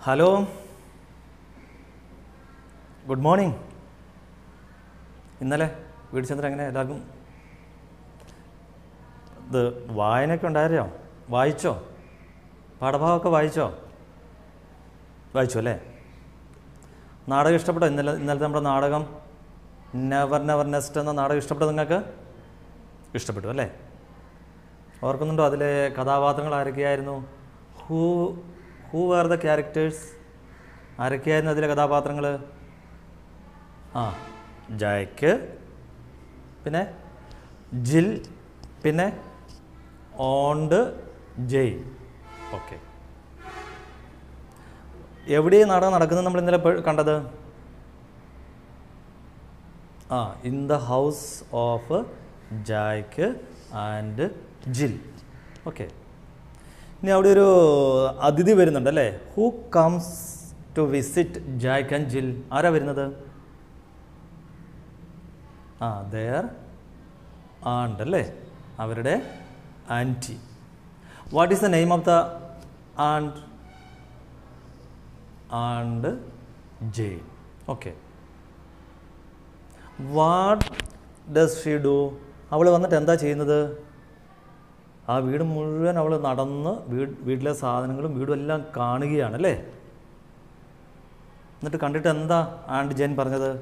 Hello good morning ഇന്നലെ വീട് ചന്ദ്രൻ എങ്ങനെ എല്ലാവർക്കും ഇത് വായനയൊക്കെ ഉണ്ടായിരുന്നോ വായിച്ചോ പാഠഭാഗമൊക്കെ വായിച്ചോ വായിച്ചു അല്ലേ നാടകം ഇഷ്ടപ്പെട്ടോ ഇന്നലെ ഇന്നലത്തെ നമ്മുടെ നാടകം നെവർ നെവർ നെസ്റ്റ് എന്ന നാടകം ഇഷ്ടപ്പെട്ടോ നിങ്ങൾക്ക് ഇഷ്ടപ്പെട്ടു അല്ലേ ഓർക്കുന്നുണ്ടോ അതിലെ കഥാപാത്രങ്ങൾ ആരൊക്കെയായിരുന്നു who who are the characters ആരൊക്കെയായിരുന്നു അതിലെ കഥാപാത്രങ്ങൾ ആ ജയക്ക് പിന്നെ ജിൽ പിന്നെ ഓണ്ട് ജയ് ഓക്കെ എവിടെയും നാടകം നടക്കുന്നത് നമ്മൾ ഇന്നലെ ഇപ്പോൾ കണ്ടത് ആ in the house of Jack and Jill okay ഇനി അവിടെ ഒരു അതിഥി വരുന്നുണ്ട് അല്ലേ who comes to visit Jack and Jill ആരാ വരുന്നത് ആ ദർ ആണ്ട് അല്ലേ അവരുടെ aunty what is the name of the aunt aunt Jane okay what does she do അവൾ വന്നിട്ട് എന്താ ചെയ്യുന്നത് ആ വീട് മുഴുവൻ അവൾ നടന്ന് വീട് വീട്ടിലെ സാധനങ്ങളും വീടും എല്ലാം കാണുകയാണ് അല്ലേ എന്നിട്ട് കണ്ടിട്ട് എന്താ ആൻഡ് ജെയിൻ പറഞ്ഞത്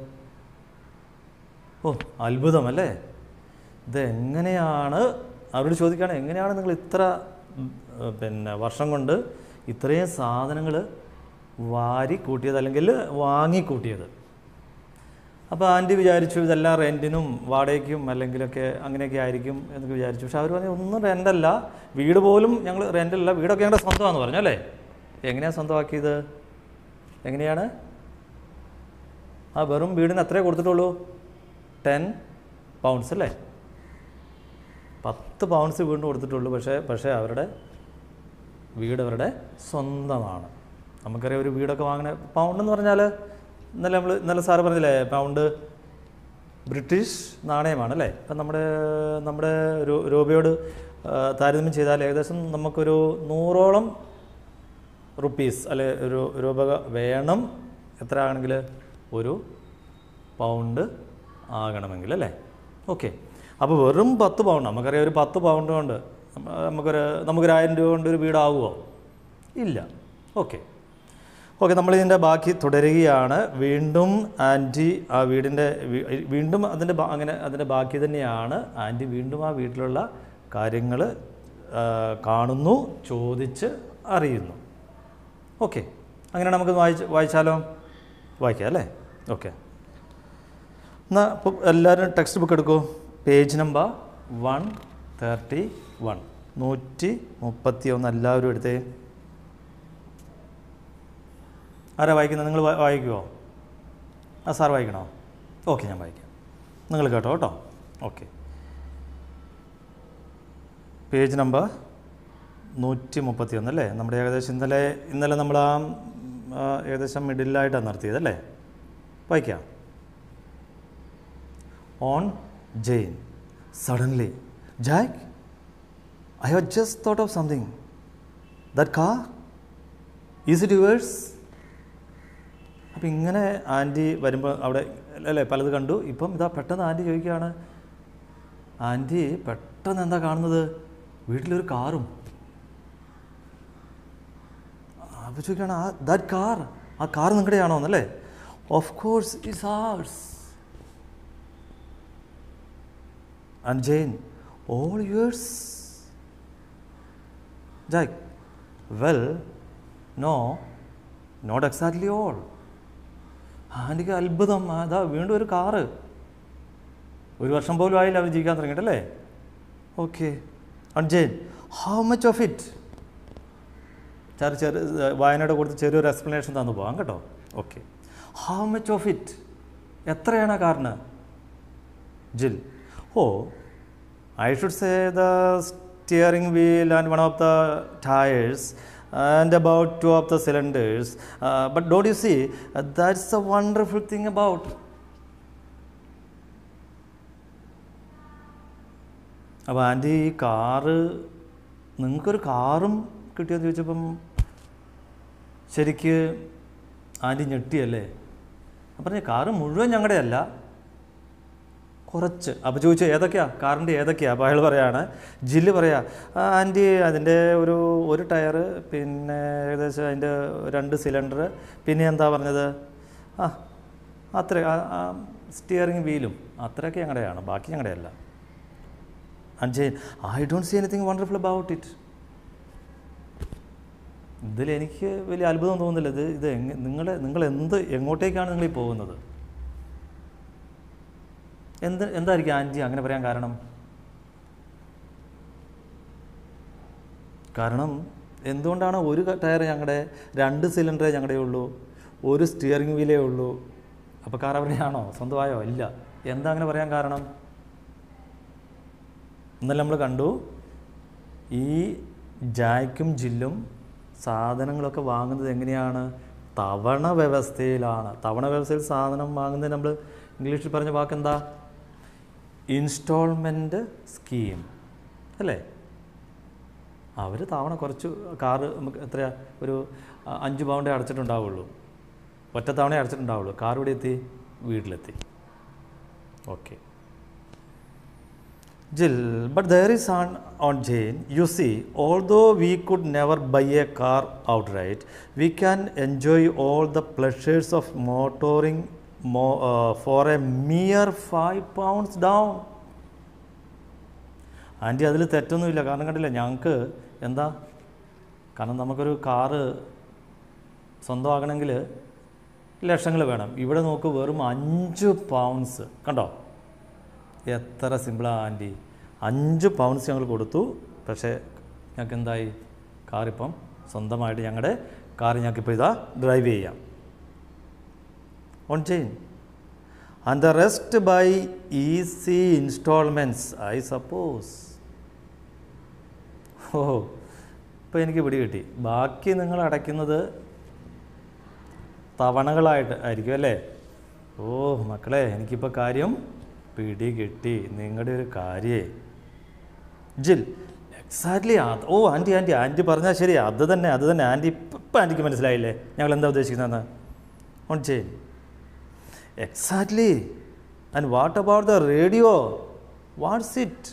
ഓ അത്ഭുതം അല്ലേ ഇത് എങ്ങനെയാണ് അവരോട് ചോദിക്കുകയാണ് എങ്ങനെയാണ് നിങ്ങൾ ഇത്ര ഉം, ഏർ, പിന്നെ വർഷം കൊണ്ട് ഇത്രയും സാധനങ്ങൾ വാരി കൂട്ടിയത് അല്ലെങ്കിൽ വാങ്ങി കൂട്ടിയത് അപ്പോൾ ആൻറ്റി വിചാരിച്ചു ഇതെല്ലാം റെൻറ്റിനും വാടകയ്ക്കും അല്ലെങ്കിലൊക്കെ അങ്ങനെയൊക്കെ ആയിരിക്കും എന്നൊക്കെ വിചാരിച്ചു പക്ഷെ അവർ പറഞ്ഞു ഒന്നും റെൻ്റല്ല വീട് പോലും ഞങ്ങൾ റെൻ്റല്ല വീടൊക്കെ ഞങ്ങളുടെ സ്വന്തമാണെന്ന് പറഞ്ഞു അല്ലേ എങ്ങനെയാണ് സ്വന്തമാക്കിയത് എങ്ങനെയാണ് ആ വെറും വീടിന് എത്രയേ കൊടുത്തിട്ടുള്ളൂ ടെൻ പൗണ്ട്സ് അല്ലേ പത്ത് പൗണ്ട്സ് വീടിന് കൊടുത്തിട്ടുള്ളൂ പക്ഷേ പക്ഷേ അവരുടെ വീട് അവരുടെ സ്വന്തമാണ് നമുക്കറിയാം ഒരു വീടൊക്കെ വാങ്ങണ പൗണ്ട് എന്ന് പറഞ്ഞാൽ ഇന്നലെ നമ്മൾ ഇന്നലെ സാറ് പറഞ്ഞില്ലേ പൗണ്ട് ബ്രിട്ടീഷ് നാണയമാണ് അല്ലേ ഇപ്പം നമ്മുടെ നമ്മുടെ രൂ- രൂപയോട് ആ, താരതമ്യം ചെയ്താൽ ഏകദേശം നമുക്കൊരു നൂറോളം റുപ്പീസ് അല്ലെ ഒരു രൂപ വേണം എത്ര ആകണമെങ്കിൽ ഒരു പൗണ്ട് ആകണമെങ്കിൽ അല്ലേ ഓക്കെ അപ്പോൾ വെറും പത്ത് പൗണ്ട് നമുക്കറിയാം ഒരു പത്ത് പൗണ്ട് കൊണ്ട് നമ്മ- നമുക്കൊരു നമുക്കൊരു ആയിരം രൂപ കൊണ്ട് ഒരു വീടാകുമോ ഇല്ല ഓക്കെ ഓക്കെ നമ്മളിതിൻ്റെ ബാക്കി തുടരുകയാണ് വീണ്ടും ആൻറ്റി ആ വീടിൻ്റെ വീ- വീണ്ടും അതിൻ്റെ ബാ- അങ്ങനെ അതിൻ്റെ ബാക്കി തന്നെയാണ് ആൻറ്റി വീണ്ടും ആ വീട്ടിലുള്ള കാര്യങ്ങൾ കാണുന്നു ചോദിച്ച് അറിയുന്നു ഓക്കെ അങ്ങനെ നമുക്ക് വായിച്ച് വായിച്ചാലോ വായിക്കാം അല്ലേ ഓക്കെ എന്നാൽ ഇപ്പോൾ എല്ലാവരും ടെക്സ്റ്റ് ബുക്ക് എടുക്കൂ page number one thirty one നൂറ്റി മുപ്പത്തി ഒന്ന് എല്ലാവരും എടുത്തേ ആരാ വായിക്കുന്നത് നിങ്ങൾ വാ- വായിക്കുമോ ആ സാർ വായിക്കണോ ഓക്കെ ഞാൻ വായിക്കാം നിങ്ങൾ കേട്ടോ കേട്ടോ ഓക്കെ പേജ് നമ്പർ നൂറ്റി മുപ്പത്തി ഒന്ന് അല്ലേ നമ്മുടെ ഏകദേശം ഇന്നലെ ഇന്നലെ നമ്മൾ ആ ആ, ഏകദേശം മിഡിലായിട്ടാണ് നിർത്തിയത് അല്ലേ വായിക്കാം aunt Jane suddenly Jack I have just thought of something that car is it yours അപ്പം ഇങ്ങനെ ആൻറ്റി വരുമ്പോൾ അവിടെ അല്ലേ പലത് കണ്ടു ഇപ്പം ഇതാ പെട്ടെന്ന് ആൻറ്റി ചോദിക്കുകയാണ് ആൻറ്റി പെട്ടെന്ന് എന്താ കാണുന്നത് വീട്ടിലൊരു കാറും അപ്പോൾ ചോദിക്കുകയാണ് ആ ദാറ്റ് കാർ ആ കാർ നിങ്ങളുടെയാണോ എന്നല്ലേ of course is ours and Jane all yours Jack well no not exactly all ആൻറ്റിക്ക് അത്ഭുതം അതാ വീണ്ടും ഒരു കാറ് ഒരു വർഷം പോലും ആയില്ല അവർ ജീവിക്കാൻ തുടങ്ങിയിട്ടല്ലേ okay and Jane how much of it ചെറു ചെറു വായനയുടെ കൊടുത്ത് ചെറിയൊരു എക്സ്പ്ലനേഷൻ തന്നു പോകാം കേട്ടോ okay how much of it എത്രയാണ് ആ കാറിന് Jill oh I should say the steering wheel and one of the tyres and about two of the cylinders but don't you see that's a wonderful thing about അപ്പോൾ aunty ഈ car നിങ്ങൾക്കൊരു കാറും കിട്ടിയെന്ന് ചോദിച്ചപ്പം ശരിക്ക് ആൻറ്റി ഞെട്ടിയല്ലേ അപ്പം പറഞ്ഞു car മുഴുവൻ ഞങ്ങളുടെ അല്ല കുറച്ച് അപ്പോൾ ചോദിച്ചു ഏതൊക്കെയാ കാറിൻ്റെ ഏതൊക്കെയാ അപ്പോൾ അയാൾ പറയാണ് ജില്ല് പറയാ "ആ, ആൻറ്റി അതിൻ്റെ ഒരു ഒരു ടയറ് പിന്നെ ഏകദേശം അതിൻ്റെ രണ്ട് സിലിണ്ടർ പിന്നെ എന്താ പറഞ്ഞത് ആ അത്ര സ്റ്റിയറിംഗ് വീലും അത്രയൊക്കെ ഞങ്ങളുടെയാണ് ബാക്കി ഞങ്ങളുടെ അല്ല aunt Jane I don't see anything wonderful about it ഇതിൽ എനിക്ക് വലിയ അത്ഭുതം തോന്നുന്നില്ല ഇത് ഇത് എങ്ങ നിങ്ങൾ നിങ്ങൾ എന്ത് എങ്ങോട്ടേക്കാണ് നിങ്ങൾ ഈ പോകുന്നത് എന്ത് എന്തായിരിക്കും ആൻറ്റി അങ്ങനെ പറയാൻ കാരണം കാരണം എന്തുകൊണ്ടാണ് ഒരു ക- ടയർ ഞങ്ങളുടെ രണ്ട് സിലിണ്ടറേ ഞങ്ങളുടെ ഉള്ളൂ ഒരു സ്റ്റിയറിംഗ് വീലേ ഉള്ളൂ അപ്പോൾ കാർ അവരുടെയാണോ സ്വന്തമായോ ഇല്ല എന്താ അങ്ങനെ പറയാൻ കാരണം ഇന്നലെ നമ്മൾ കണ്ടു ഈ ജായ്ക്കും ജില്ലും സാധനങ്ങളൊക്കെ വാങ്ങുന്നത് എങ്ങനെയാണ് തവണ വ്യവസ്ഥയിലാണ് തവണ വ്യവസ്ഥയിൽ സാധനം വാങ്ങുന്നത് നമ്മൾ ഇംഗ്ലീഷിൽ പറഞ്ഞ വാക്കെന്താ ഇൻസ്റ്റാൾമെൻറ്റ് സ്കീം അല്ലേ അവർ തവണ കുറച്ച് കാറ് നമുക്ക് എത്രയാ ഒരു അ, അഞ്ച് പൗണ്ടേ അടച്ചിട്ടുണ്ടാവുള്ളൂ ഒറ്റ തവണ അടച്ചിട്ടുണ്ടാവുള്ളൂ കാർ ഇവിടെ എത്തി വീട്ടിലെത്തി okay Jill, but there is on, on Jane, you see, although we could never buy a car outright, we can enjoy all the pleasures of motoring mo- uh, for a mere five pounds down. Aunty അതിൽ തെറ്റൊന്നുമില്ല കാരണം കണ്ടില്ല ഞങ്ങൾക്ക് എന്താ കാരണം നമുക്കൊരു car സ്വന്തമാകണമെങ്കിൽ ലക്ഷങ്ങൾ വേണം ഇവിടെ നോക്ക് വെറും അഞ്ച് പൗണ്ട്സ് കണ്ടോ എത്ര സിമ്പിളാണ് ആൻറ്റി അഞ്ച് പൗണ്ട്സ് ഞങ്ങൾ കൊടുത്തു പക്ഷേ ഞങ്ങൾക്ക് എന്തായി കാറിപ്പം സ്വന്തമായിട്ട് ഞങ്ങളുടെ കാർ ഞങ്ങൾക്കിപ്പോൾ ഇതാ ഡ്രൈവ് ചെയ്യാം aunt Jane and the rest by easy instalments I suppose oh ഇപ്പോൾ എനിക്ക് പിടി കിട്ടി ബാക്കി നിങ്ങൾ അടയ്ക്കുന്നത് തവണകളായിട്ട് ആയിരിക്കും അല്ലേ ഓ മക്കളെ എനിക്കിപ്പോൾ കാര്യം പിടി കിട്ടി നിങ്ങളുടെ ഒരു കാര്യേ ജിൽ എക്സാക്ട്ലി അത് ഓ ആൻറ്റി ആൻറ്റി ആൻറ്റി പറഞ്ഞാൽ ശരി അത് തന്നെ അത് തന്നെ ആൻറ്റി ഇപ്പം ആൻറ്റിക്ക് മനസ്സിലായില്ലേ ഞങ്ങൾ എന്താ ഉദ്ദേശിക്കുന്നതെന്ന് aunt Jane exactly and what about the radio what's it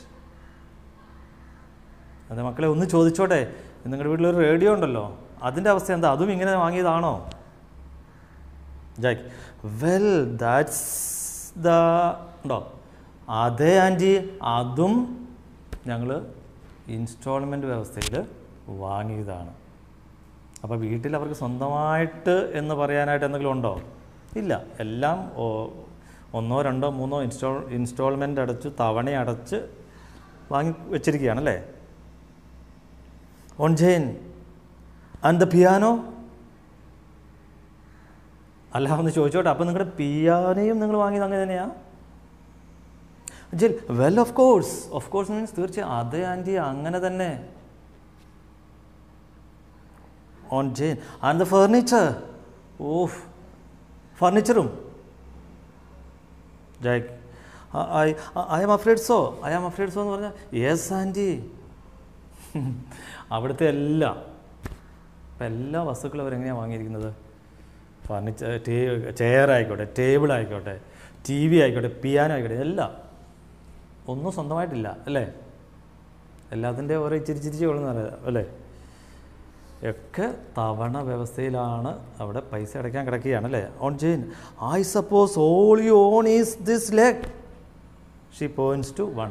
അതെ മക്കളെ ഒന്ന് ചോദിച്ചോട്ടെ നിങ്ങളുടെ വീട്ടിലൊരു റേഡിയോ ഉണ്ടല്ലോ അതിൻ്റെ അവസ്ഥ എന്താ അതും ഇങ്ങനെ വാങ്ങിയതാണോ ജാക്ക് വെൽ ദാറ്റ്സ് ദ ഉണ്ടോ അതെ ആൻറ്റി അതും ഞങ്ങൾ ഇൻസ്റ്റാൾമെൻറ്റ് വ്യവസ്ഥയിൽ വാങ്ങിയതാണ് അപ്പോൾ വീട്ടിൽ അവർക്ക് സ്വന്തമായിട്ട് എന്ന് പറയാനായിട്ട് എന്തെങ്കിലും ഉണ്ടോ ഇല്ല എല്ലാം ഓ- ഒന്നോ രണ്ടോ മൂന്നോ ഇൻസ്റ്റാൾ ഇൻസ്റ്റാൾമെൻ്റ് അടച്ച് തവണ അടച്ച് വാങ്ങി വെച്ചിരിക്കുകയാണല്ലേ aunt Jane and the piano അല്ല ഒന്ന് ചോദിച്ചോട്ടെ അപ്പം നിങ്ങളുടെ പിയാനയും നിങ്ങൾ വാങ്ങിയത് അങ്ങനെ തന്നെയാ Jill well of course of course means തീർച്ചയായും അതെ ആൻറ്റി അങ്ങനെ തന്നെ aunt Jane and the furniture of ഫർണിച്ചറും Jack I I am afraid so I am afraid so എന്ന് പറഞ്ഞാൽ യെസ് ആൻറ്റി അവിടുത്തെ എല്ലാം ഇപ്പം എല്ലാ വസ്തുക്കളും അവരെങ്ങനെയാണ് വാങ്ങിയിരിക്കുന്നത് ഫർണിച്ചർ ടേ ചെയർ ആയിക്കോട്ടെ ടേബിൾ ആയിക്കോട്ടെ ടി വി ആയിക്കോട്ടെ പിയാനോ ആയിക്കോട്ടെ എല്ലാം ഒന്നും സ്വന്തമായിട്ടില്ല അല്ലേ എല്ലാത്തിൻ്റെ ഓരോ ഇച്ചിരി ചിരിച്ച് കൊള്ളുന്ന അല്ലേ ഒക്കെ തവണ വ്യവസ്ഥയിലാണ് അവിടെ പൈസ അടയ്ക്കാൻ കിടക്കുകയാണ് അല്ലേ aunt Jane I suppose all you own is this leg she points to one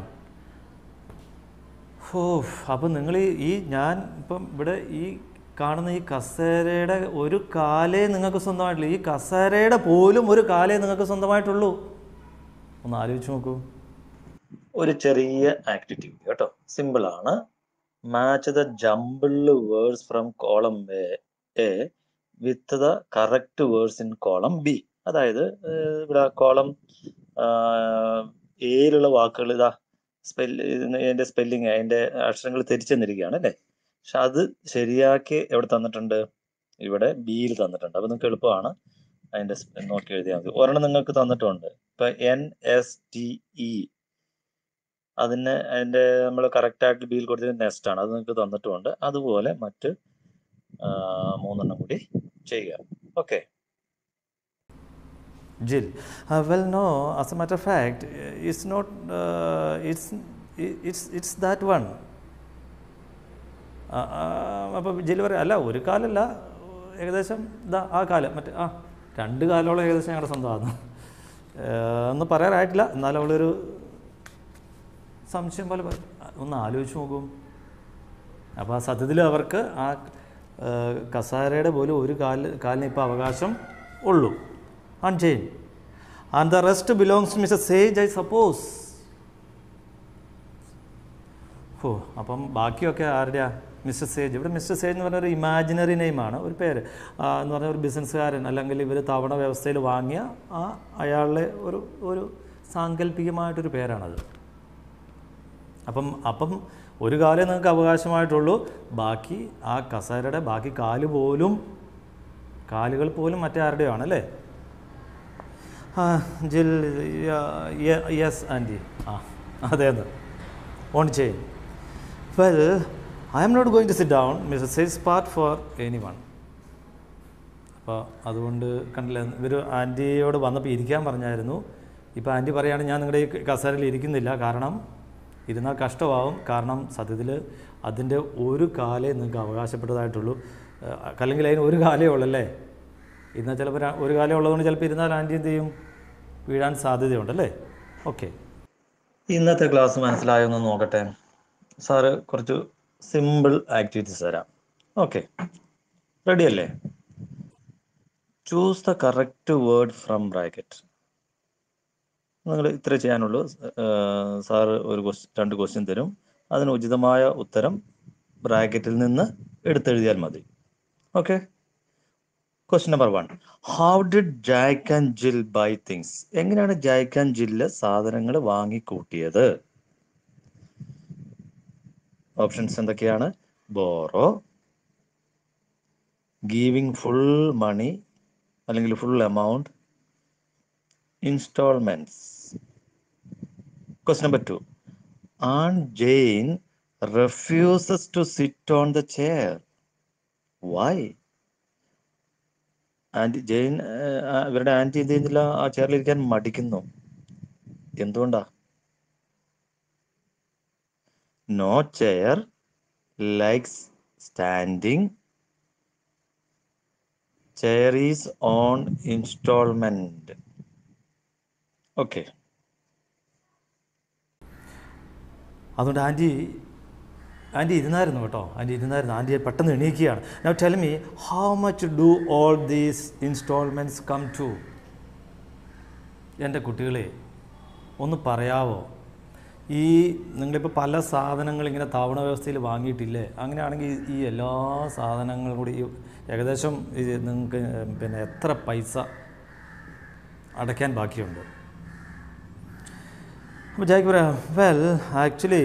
oh അപ്പം നിങ്ങൾ ഈ ഈ ഞാൻ ഇപ്പം ഇവിടെ ഈ കാണുന്ന ഈ കസേരയുടെ ഒരു കാലേ നിങ്ങൾക്ക് സ്വന്തമായിട്ടുള്ളൂ ഈ കസേരയുടെ പോലും ഒരു കാലേ നിങ്ങൾക്ക് സ്വന്തമായിട്ടുള്ളൂ ഒന്ന് ആലോചിച്ച് നോക്കൂ ഒരു ചെറിയ ആക്ടിവിറ്റി കേട്ടോ സിമ്പിൾ ആണ് match the jumbled words from column A with the correct words in column B അതായത് ഏഹ്, ഇവിടെ കോളം എയിലുള്ള വാക്കുകൾ ഇതാ സ്പെല്ല് അതിന്റെ സ്പെല്ലിങ് അതിന്റെ അക്ഷരങ്ങൾ തിരിച്ചു തന്നിരിക്കുകയാണ് അല്ലേ പക്ഷെ അത് ശരിയാക്കി എവിടെ തന്നിട്ടുണ്ട് ഇവിടെ ബിയിൽ തന്നിട്ടുണ്ട് അപ്പൊ നിങ്ങൾക്ക് എളുപ്പമാണ് അതിന്റെ സ് നോക്കി എഴുതിയാൽ മതി ഒരെണ്ണം നിങ്ങൾക്ക് തന്നിട്ടുണ്ട് ഇപ്പൊ എൻ എസ് ടി ഇ അതിന് അതിന്റെ നമ്മൾ കറക്റ്റ് ആയിട്ട് ബിയിൽ കൊടുത്തത് നെസ്റ്റ് ആണ് അത് നിങ്ങൾക്ക് തന്നിട്ടുമുണ്ട് അതുപോലെ മറ്റ് ആ, മൂന്നെണ്ണം കൂടി ചെയ്യുക okay Jill. Uh, well, no. As a matter of fact, uh, it's not. Uh, it's i- it's it's that one. അപ്പോൾ ജില്ല പറയാം അല്ല ഒരു കാലല്ല ഏകദേശം ഇതാ ആ കാലം മറ്റേ ആ രണ്ട് കാലോളം ഏകദേശം ഞങ്ങളുടെ സ്വന്തമാണ് എന്ന് പറയാറായിട്ടില്ല എന്നാലും അവളൊരു സംശയം പോലെ പറയും. ഒന്ന് ആലോചിച്ച് നോക്കും അപ്പോൾ ആ സത്യത്തിൽ അവർക്ക് ആ ആ, കസാരയുടെ പോലും ഒരു കാല് കാലിന് ഇപ്പോൾ അവകാശം ഉള്ളൂ aunt Jane and the rest belongs Mister Sage I suppose oh അപ്പം ബാക്കിയൊക്കെ ആരുടെയാ മിസ്റ്റർ സേജ് ഇവിടെ മിസ്റ്റർ സേജ് എന്ന് പറഞ്ഞ ഒരു ഇമാജിനറി നെയിമാണ് ഒരു പേര് ആ, എന്ന് പറഞ്ഞ ഒരു ബിസിനസ്സുകാരൻ അല്ലെങ്കിൽ ഇവർ തവണ വ്യവസ്ഥയിൽ വാങ്ങിയ ആ അയാളുടെ ഒരു ഒരു സാങ്കല്പികമായിട്ടൊരു പേരാണത് അപ്പം അപ്പം ഒരു കാലേ നിങ്ങൾക്ക് അവകാശമായിട്ടുള്ളൂ ബാക്കി ആ കസേരയുടെ ബാക്കി കാല് പോലും കാലുകൾ പോലും മറ്റേ ആരുടെയോ ആണ് അല്ലേ ആ ജിൽ യെസ് ആൻറ്റി ആ അതെ അതെ ഓൺ ചെയ്യും well I'm not going to sit down Mister Sales part for anyone അപ്പോൾ അതുകൊണ്ട് കണ്ടില്ല ഇവർ ആൻറ്റിയോട് വന്നപ്പോൾ ഇരിക്കാൻ പറഞ്ഞായിരുന്നു ഇപ്പോൾ ആൻറ്റി പറയുകയാണ് ഞാൻ നിങ്ങളുടെ ഈ കസേരയിൽ ഇരിക്കുന്നില്ല കാരണം ഇരുന്നാൽ കഷ്ടമാവും കാരണം സത്യത്തിൽ അതിൻ്റെ ഒരു കാലേ നിങ്ങൾക്ക് അവകാശപ്പെട്ടതായിട്ടുള്ളൂ ഏഹ് അല്ലെങ്കിൽ അതിന് ഒരു കാലേ ഉള്ളല്ലേ ഇരുന്നാൽ ചിലപ്പോൾ ര- ഒരു കാലേ ഉള്ളതുകൊണ്ട് ചിലപ്പോൾ ഇരുന്നാൽ ആൻറ്റി എന്ത് ചെയ്യും വീഴാൻ സാധ്യതയുണ്ടല്ലേ ഓക്കെ ഇന്നത്തെ ക്ലാസ് മനസ്സിലായോ എന്ന് നോക്കട്ടെ സാറ് കുറച്ച് സിമ്പിൾ ആക്ടിവിറ്റീസ് തരാം ഓക്കെ റെഡി അല്ലേ choose the correct word from bracket നിങ്ങൾ ഇത്ര ചെയ്യാനുള്ളൂ ഏഹ് സാറ് ഒരു ക്വസ്റ്റ്യൻ രണ്ട് ക്വസ്റ്റ്യൻ തരും അതിന് ഉചിതമായ ഉത്തരം ബ്രാക്കറ്റിൽ നിന്ന് എടുത്തെഴുതിയാൽ മതി okay question number one how did Jack and Jill buy things എങ്ങനെയാണ് ജാക്ക് ആൻഡ് ജില്ല് സാധനങ്ങൾ വാങ്ങിക്കൂട്ടിയത് ഓപ്ഷൻസ് എന്തൊക്കെയാണ് ബോറോ ഗീവിങ് ഫുൾ മണി അല്ലെങ്കിൽ full amount instalments question number two aunt Jane refuses to sit on the chair why aunty Jane ഏഹ്, ആ, ഇവരുടെ anti എന്ത് ചെയ്യുന്നില്ല ആ ചെയറിൽ ഇരിക്കാൻ മടിക്കുന്നു എന്തുകൊണ്ടാ no chair likes standing chair is on instalment okay അതുകൊണ്ട് ആൻറ്റി ആൻറ്റി ഇരുന്നായിരുന്നു കേട്ടോ ആൻറ്റി ഇരുന്നായിരുന്നു ആൻറ്റി പെട്ടെന്ന് എണീക്കുകയാണ് now tell me how much do all these instalments come to എൻ്റെ കുട്ടികളെ ഒന്ന് പറയാവോ ഈ നിങ്ങളിപ്പോൾ പല സാധനങ്ങൾ ഇങ്ങനെ താവണ വ്യവസ്ഥയിൽ വാങ്ങിയിട്ടില്ലേ അങ്ങനെയാണെങ്കിൽ ഈ എല്ലാ സാധനങ്ങളും കൂടി ഈ ഏകദേശം ഇത് നിങ്ങൾക്ക് പിന്നെ എത്ര പൈസ അടയ്ക്കാൻ ബാക്കിയുണ്ട് അപ്പോൾ ജാക്ക് പറയാം well actually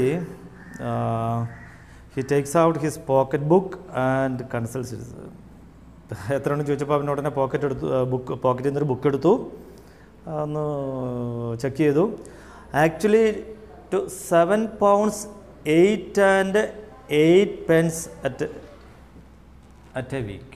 he takes out his pocket book and consults എത്രയാണെന്ന് ചോദിച്ചപ്പോൾ അവൻ ഉടനെ പോക്കറ്റ് എടുത്തു ബുക്ക് പോക്കറ്റിൽ നിന്നൊരു ബുക്ക് എടുത്തു ഒന്ന് ചെക്ക് ചെയ്തു actually to seven pounds eight and eight pence at at a week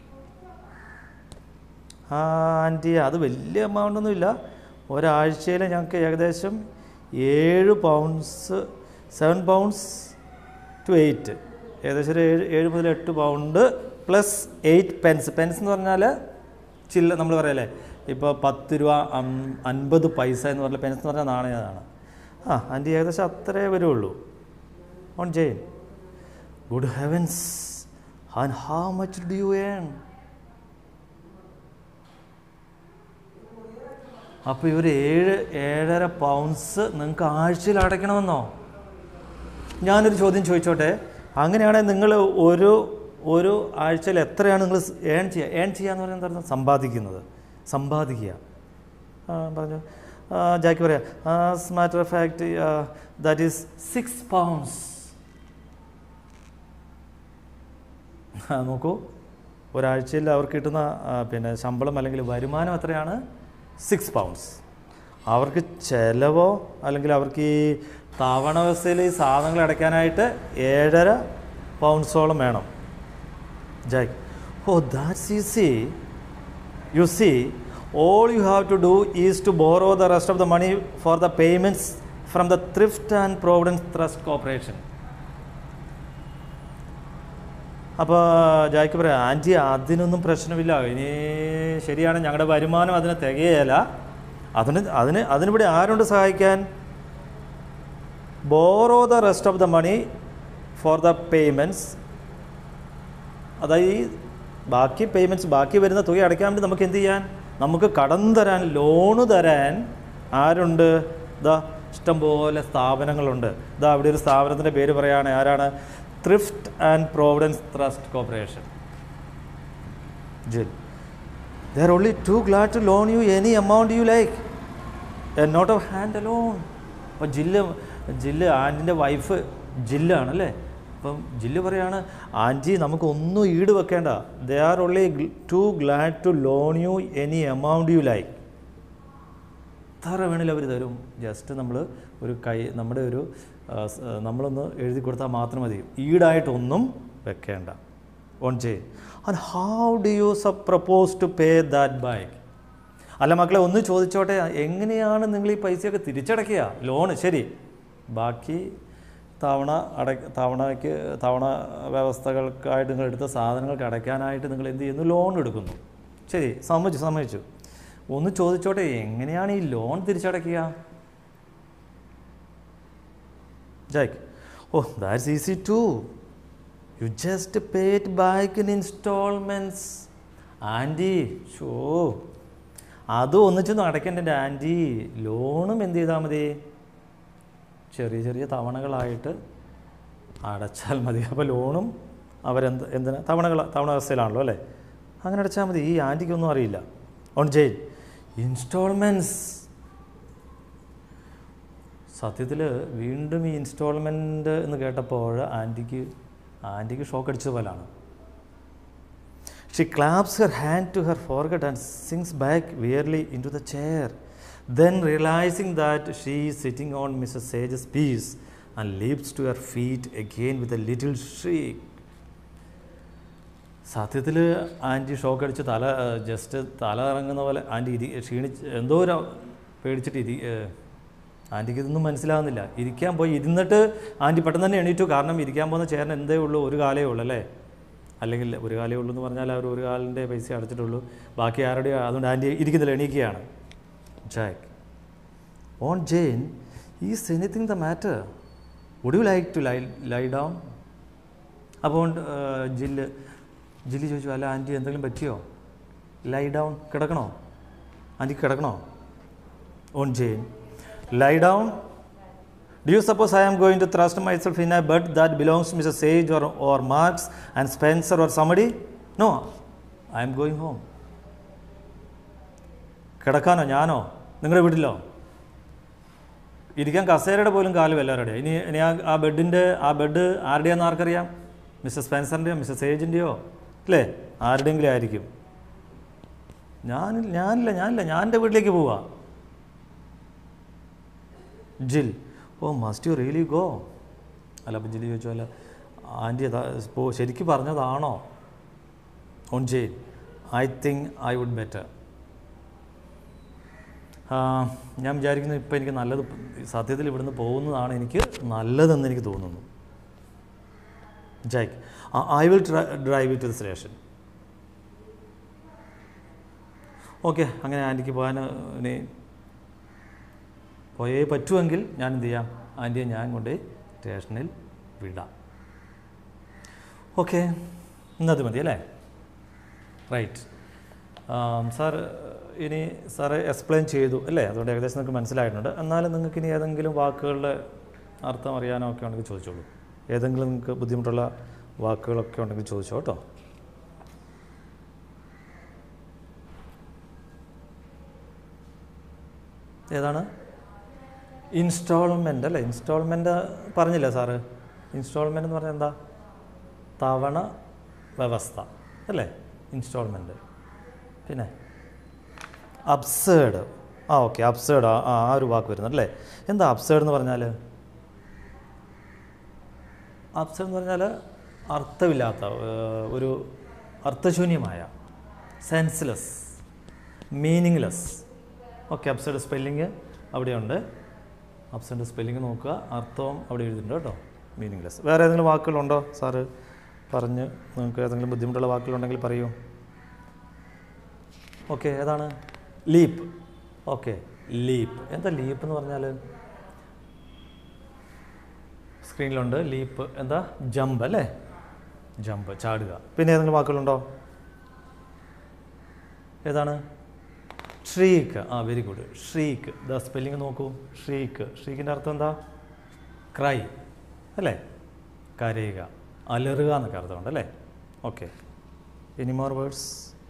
ആ ആൻറ്റി അത് വലിയ എമൗണ്ട് ഒന്നുമില്ല ഒരാഴ്ചയിൽ ഞങ്ങൾക്ക് ഏകദേശം ഏഴ് pounds seven pounds to eight ഏകദേശം ഒരു ഏഴ് ഏഴ് മുതൽ എട്ട് pound plus eight pence pence എന്ന് പറഞ്ഞാൽ ചില്ല നമ്മൾ പറയല്ലേ ഇപ്പോൾ പത്ത് രൂപ അം- അൻപത് പൈസ എന്ന് പറഞ്ഞാൽ പെൻസ് എന്ന് പറഞ്ഞാൽ നാണയമാണ് ആ ആൻറ്റി ഏകദേശം അത്രേ വരുള്ളൂ aunt Jane good heavens and how much do you earn അപ്പോൾ ഇവർ ഏഴ് ഏഴര പൗണ്ട്സ് നിങ്ങൾക്ക് ആഴ്ചയിൽ അടയ്ക്കണമെന്നോ ഞാനൊരു ചോദ്യം ചോദിച്ചോട്ടെ അങ്ങനെയാണെങ്കിൽ നിങ്ങൾ ഒരു ഒരു ആഴ്ചയിൽ എത്രയാണ് നിങ്ങൾ ഏൺ ചെയ്യുക ഏൺ ചെയ്യുക എന്ന് പറയുന്നത് എന്താ സമ്പാദിക്കുന്നത് സമ്പാദിക്കുക ആ, പറഞ്ഞു ആ, ജാക്കി പറയാം as matter of fact that is six pounds നോക്കൂ ഒരാഴ്ചയിൽ അവർക്ക് കിട്ടുന്ന ആ, പിന്നെ ശമ്പളം അല്ലെങ്കിൽ വരുമാനം എത്രയാണ് സിക്സ് പൗണ്ട്സ് അവർക്ക് ചിലവോ അല്ലെങ്കിൽ അവർക്ക് ഈ തവണ വ്യവസ്ഥയിൽ ഈ സാധനങ്ങൾ അടയ്ക്കാനായിട്ട് ഏഴര പൗണ്ട്സോളം വേണം Jack oh that's easy you see all you have to do is to borrow the rest of the money for the payments from the Thrift and Providence Trust Corporation അപ്പോൾ ജായ്ക്ക് പറയാം ആൻറ്റി അതിനൊന്നും പ്രശ്നമില്ല ഇനി ശരിയാണ് ഞങ്ങളുടെ വരുമാനം അതിന് തികയല്ല അതിന് അതിന് അതിനിവിടെ ആരുണ്ട് സഹായിക്കാൻ borrow the rest of the money for the payments അതായത് ഈ ബാക്കി പേയ്മെൻറ്റ്സ് ബാക്കി വരുന്ന തുക അടയ്ക്കാൻ വേണ്ടി നമുക്ക് എന്ത് ചെയ്യാൻ നമുക്ക് കടം തരാൻ ലോണ് തരാൻ ആരുണ്ട് ഇതാ ഇഷ്ടംപോലെ സ്ഥാപനങ്ങളുണ്ട് ഇതാ അവിടെ ഒരു സ്ഥാപനത്തിൻ്റെ പേര് പറയുകയാണ് ആരാണ് Thrift and Providence Trust Corporation Jill they are only too glad to loan you any amount you like a note of hand alone അപ്പോൾ ജില്ല് ജില്ല് ആൻറ്റിൻ്റെ വൈഫ് ജില്ലാണ് അല്ലേ അപ്പം ജില്ല് പറയാണ് ആൻറ്റി നമുക്ക് ഒന്നും ഈട് വെക്കേണ്ട they are only too glad to loan you any amount you like എത്ര വേണേലും അവർ തരും ജസ്റ്റ് നമ്മൾ ഒരു കൈ നമ്മുടെ ഒരു ആ, സ്- ആ, നമ്മളൊന്ന് എഴുതി കൊടുത്താൽ മാത്രം മതി ഈടായിട്ടൊന്നും വെക്കേണ്ട aunt Jane and how do you sub propose to pay that back അല്ല മക്കളെ ഒന്ന് ചോദിച്ചോട്ടെ എങ്ങനെയാണ് നിങ്ങൾ ഈ പൈസയൊക്കെ തിരിച്ചടയ്ക്കുക ലോണ് ശരി ബാക്കി തവണ അട തവണയ്ക്ക് തവണ വ്യവസ്ഥകൾക്കായിട്ട് നിങ്ങൾ എടുത്ത സാധനങ്ങൾക്ക് അടയ്ക്കാനായിട്ട് നിങ്ങൾ എന്ത് ചെയ്യുന്നു ലോൺ എടുക്കുന്നു ശരി സമ്മതിച്ചു സമ്മതിച്ചു ഒന്ന് ചോദിച്ചോട്ടെ എങ്ങനെയാണ് ഈ ലോൺ തിരിച്ചടയ്ക്കുക Jack oh that's easy to you just pay it back in instalments aunty ഷോ അതും ഒന്നിച്ചൊന്നും അടയ്ക്കണ്ട എൻ്റെ ആൻറ്റി ലോണും എന്ത് ചെയ്താൽ മതി ചെറിയ ചെറിയ തവണകളായിട്ട് അടച്ചാൽ മതി അപ്പോൾ ലോണും അവരെന്ത് എന്തിനാ തവണകൾ തവണ വ്യവസ്ഥയിലാണല്ലോ അല്ലേ അങ്ങനെ അടച്ചാൽ മതി ഈ ആൻറ്റിക്കൊന്നും അറിയില്ല ഓൺ ജയിൽ ഇൻസ്റ്റാൾമെൻറ്റ്സ് സത്യത്തിൽ വീണ്ടും ഈ ഇൻസ്റ്റാൾമെൻറ്റ് എന്ന് കേട്ടപ്പോൾ ആൻറ്റിക്ക് ആൻറ്റിക്ക് ഷോക്ക് അടിച്ചത് പോലാണ് she clasps her hand to her forehead and sinks back wearily into the chair then realising that she sitting on Mrs Sage's piece and leaps to her feet again with a little shriek സത്യത്തിൽ aunty shock അടിച്ച് തല just തല ഇറങ്ങുന്ന പോലെ anti ഇരി ക്ഷീണിച്ച് എന്തോ ഒരു പേടിച്ചിട്ട് ഇരി ഏഹ്, ആൻറ്റിക്ക് ഇതൊന്നും മനസ്സിലാകുന്നില്ല ഇരിക്കാൻ പോയി ഇരുന്നിട്ട് ആൻറ്റി പെട്ടെന്ന് തന്നെ എണീറ്റു കാരണം ഇരിക്കാൻ പോകുന്ന ചേരൻ എന്തേ ഉള്ളൂ ഒരു കാലേ ഉള്ളൂ അല്ലേ അല്ലെങ്കിൽ ഒരു കാലേ ഉള്ളൂ എന്ന് പറഞ്ഞാൽ അവർ ഒരു കാലിൻ്റെ പൈസ അടച്ചിട്ടുള്ളൂ ബാക്കി ആരുടെയോ അതുകൊണ്ട് ആൻറ്റി ഇരിക്കുന്നില്ല എണീക്കുകയാണ് Jack aunt Jane is anything the matter would you like to lie lie down അപ്പോൾ ഏഹ്, ജില്ല് ജില്ലി ചോദിച്ചു അല്ല ആൻറ്റി എന്തെങ്കിലും പറ്റിയോ ലൈ ഡൗൺ കിടക്കണോ ആൻറ്റി കിടക്കണോ aunt Jane lie down do you suppose I am going to thrust myself in a bed that belongs to Mister Sage or or Marks and Spencer or somebody no I'm going home കിടക്കാനോ ഞാനോ നിങ്ങളുടെ വീട്ടിലോ ഇരിക്കാൻ കസേരയുടെ പോലും കാലും എല്ലാവരുടെ ഇനി ഇനി ആ ആ ബെഡിൻ്റെ ആ ബെഡ് ആരുടെയാണെന്ന് ആർക്കറിയാം മിസ്റ്റർ സ്പെൻസറിൻ്റെയോ മിസ്റ്റർ സേജിൻ്റെയോ അല്ലേ ആരുടെയെങ്കിലും ആയിരിക്കും ഞാൻ ഞാനില്ല ഞാനില്ല ഞാൻ എൻ്റെ വീട്ടിലേക്ക് പോവാ Jill oh must you really go അല്ല അപ്പം ജില്ലി ചോദിച്ചു അല്ല ആൻറ്റി അതാ പോ ശരിക്കും പറഞ്ഞതാണോ aunt Jane I think I would better ഞാൻ വിചാരിക്കുന്നു ഇപ്പം എനിക്ക് നല്ലത് സത്യത്തിൽ ഇവിടുന്ന് പോകുന്നതാണ് എനിക്ക് നല്ലതെന്ന് എനിക്ക് തോന്നുന്നു Jack I will drive to the station okay അങ്ങനെ ആൻറ്റിക്ക് പോകാൻ ഇനി പോയേ പറ്റുമെങ്കിൽ ഞാൻ എന്ത് ചെയ്യാം ആൻറ്റിയെ ഞാൻ കൊണ്ട് സ്റ്റേഷനിൽ വിടാം ഓക്കെ ഇന്നത് മതി അല്ലേ റൈറ്റ് സാർ ഇനി സാറ് എക്സ്പ്ലെയിൻ ചെയ്തു അല്ലേ അതുകൊണ്ട് ഏകദേശം നിങ്ങൾക്ക് മനസ്സിലായിട്ടുണ്ട് എന്നാലും നിങ്ങൾക്ക് ഇനി ഏതെങ്കിലും വാക്കുകളുടെ അർത്ഥം അറിയാനോ ഒക്കെ ഉണ്ടെങ്കിൽ ചോദിച്ചോളൂ ഏതെങ്കിലും നിങ്ങൾക്ക് ബുദ്ധിമുട്ടുള്ള വാക്കുകളൊക്കെ ഉണ്ടെങ്കിൽ ചോദിച്ചോ കേട്ടോ ഏതാണ് ഇൻസ്റ്റാൾമെൻ്റ് അല്ലേ ഇൻസ്റ്റാൾമെൻ്റ് പറഞ്ഞില്ല സാറ് ഇൻസ്റ്റാൾമെൻ്റ് എന്ന് പറഞ്ഞാൽ എന്താ തവണ വ്യവസ്ഥ അല്ലേ ഇൻസ്റ്റാൾമെൻറ്റ് പിന്നെ അബ്സേഡ് ആ ഓക്കെ അബ്സേഡ് ആ ആ ഒരു വാക്ക് വരുന്നത് അല്ലേ എന്താ അബ്സേഡ് എന്ന് പറഞ്ഞാൽ അബ്സേഡ് എന്ന് പറഞ്ഞാൽ അർത്ഥമില്ലാത്ത ഏഹ്, ഒരു അർത്ഥശൂന്യമായ senseless meaningless okay upside spelling അവിടെയുണ്ട് അപ്സൈഡ് സ്പെല്ലിങ് നോക്കുക അർത്ഥവും അവിടെ എഴുതിയിട്ടുണ്ട് കേട്ടോ മീനിങ്ലെസ് വേറെ ഏതെങ്കിലും വാക്കുകളുണ്ടോ സാറ് പറഞ്ഞ് നിങ്ങൾക്ക് ഏതെങ്കിലും ബുദ്ധിമുട്ടുള്ള വാക്കുകളുണ്ടെങ്കിൽ പറയൂ ഓക്കെ ഏതാണ് ലീപ്പ് ഓക്കെ ലീപ്പ് എന്താ ലീപ്പ് എന്ന് പറഞ്ഞാൽ സ്ക്രീനിലുണ്ട് ലീപ്പ് എന്താ ജമ്പ് അല്ലേ ജമ്പ് ചാടുക പിന്നെ ഏതെങ്കിലും വാക്കുകളുണ്ടോ ഏതാണ് ഷ്രീക്ക് ആ very good shriek the spelling നോക്കൂ ഷ്രീക്ക് ഷ്രീക്കിൻ്റെ അർത്ഥം എന്താ ക്രൈ അല്ലേ കരയുക അലറുക എന്നൊക്കെ അർത്ഥമുണ്ട് അല്ലേ okay any more words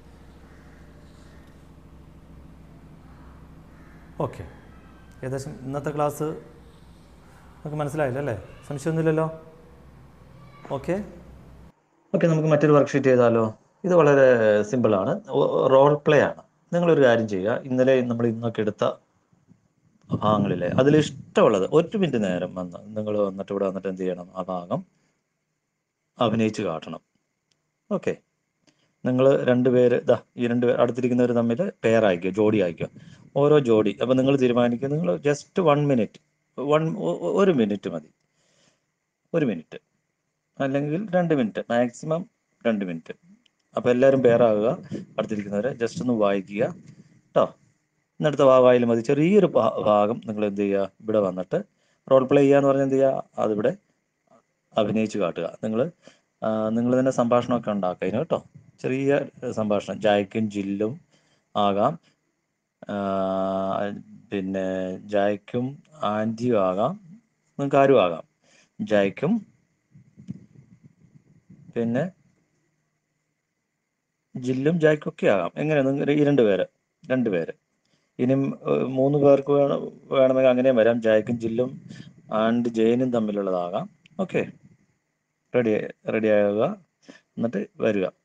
okay ഏകദേശം ഇന്നത്തെ ക്ലാസ് നമുക്ക് മനസ്സിലായില്ല അല്ലേ സംശയമൊന്നുമില്ലല്ലോ ഓക്കെ ഓക്കെ നമുക്ക് മറ്റൊരു വർക്ക്ഷീറ്റ് ചെയ്താലോ ഇത് വളരെ സിമ്പിളാണ് റോൾ പ്ലേ ആണ് നിങ്ങളൊരു കാര്യം ചെയ്യുക ഇന്നലെ നമ്മൾ ഇന്നൊക്കെ എടുത്ത ഭാഗങ്ങളിലെ അതിൽ ഇഷ്ടമുള്ളത് ഒരു മിനിറ്റ് നേരം വന്ന് നിങ്ങൾ വന്നിട്ട് ഇവിടെ വന്നിട്ട് എന്ത് ചെയ്യണം ആ ഭാഗം അഭിനയിച്ച് കാട്ടണം ഓക്കെ നിങ്ങൾ രണ്ടുപേര് ഇതാ ഈ രണ്ട് പേര് അടുത്തിരിക്കുന്നവർ തമ്മിൽ പെയർ അയക്കുക ജോഡി അയക്കുക ഓരോ ജോഡി അപ്പം നിങ്ങൾ തീരുമാനിക്കുക നിങ്ങൾ ജസ്റ്റ് വൺ മിനിറ്റ് വൺ ഒരു മിനിറ്റ് മതി ഒരു മിനിറ്റ് അല്ലെങ്കിൽ രണ്ട് മിനിറ്റ് മാക്സിമം രണ്ട് മിനിറ്റ് അപ്പോൾ എല്ലാവരും പേരാകുക അടുത്തിരിക്കുന്നവരെ ജസ്റ്റ് ഒന്ന് വായിക്കുക കേട്ടോ ഇന്നടുത്ത ഭാഗമായാലും മതി ചെറിയൊരു ഭാ- ഭാഗം നിങ്ങൾ എന്ത് ചെയ്യുക ഇവിടെ വന്നിട്ട് റോൾ പ്ലേ ചെയ്യുക എന്ന് പറഞ്ഞാൽ എന്ത് ചെയ്യുക അതിവിടെ അഭിനയിച്ച് കാട്ടുക നിങ്ങൾ നിങ്ങൾ തന്നെ സംഭാഷണമൊക്കെ ഉണ്ടാക്കുക അതിന് കേട്ടോ ചെറിയ സംഭാഷണം ജായ്ക്കും ജില്ലും ആകാം ആ, പിന്നെ ജായ്ക്കും ആൻറ്റിയും ആകാം നിങ്ങൾക്ക് ആരും ആകാം ജായ്ക്കും പിന്നെ ജില്ലും ജായ്ക്കും ഒക്കെ ആകാം എങ്ങനെ നിങ്ങൾ ഈ രണ്ട് പേര് രണ്ട് പേര് ഇനിയും ഏഹ്, മൂന്ന് പേർക്ക് വേണം വേണമെങ്കിൽ അങ്ങനെയും വരാം ജായ്ക്കും ജില്ലും ആൻഡ് ജയനും തമ്മിലുള്ളതാകാം ഓക്കെ റെഡി റെഡി ആകുക എന്നിട്ട് വരിക